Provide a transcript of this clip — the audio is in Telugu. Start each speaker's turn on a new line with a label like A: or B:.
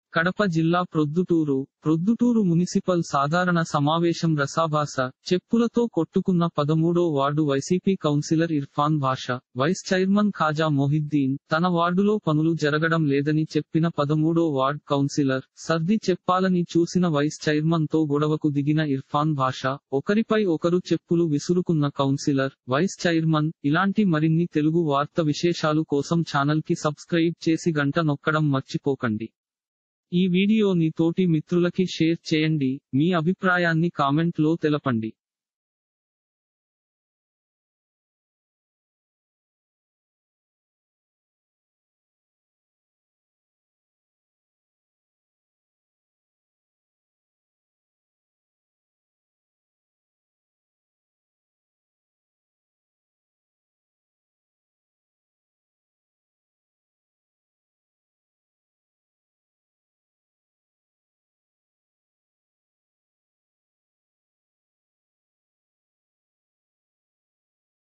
A: కడప జిల్లా ప్రొద్దుటూరు ప్రొద్దుటూరు మునిసిపల్ సాధారణ సమావేశం రసాభాస చెప్పులతో కొట్టుకున్న పదమూడో వార్డు వైసీపీ కౌన్సిలర్ ఇర్ఫాన్ భాషా వైస్ చైర్మన్ ఖాజా మొహిద్దీన్ తన వార్డులో పనులు జరగడం లేదని చెప్పిన పదమూడో వార్డ్ కౌన్సిలర్ సర్ది చెప్పాలని చూసిన వైస్ చైర్మన్ తో గొడవకు దిగిన ఇర్ఫాన్ భాషా ఒకరిపై ఒకరు చెప్పులు విసురుకున్న కౌన్సిలర్ వైస్ చైర్మన్ ఇలాంటి మరిన్ని తెలుగు వార్త విశేషాలు కోసం ఛానల్ కి సబ్స్క్రైబ్ చేసి గంట నొక్కడం మర్చిపోకండి ఈ వీడియోని తోటి మిత్రులకి షేర్ చేయండి మీ అభిప్రాయాన్ని కామెంట్ లో తెలపండి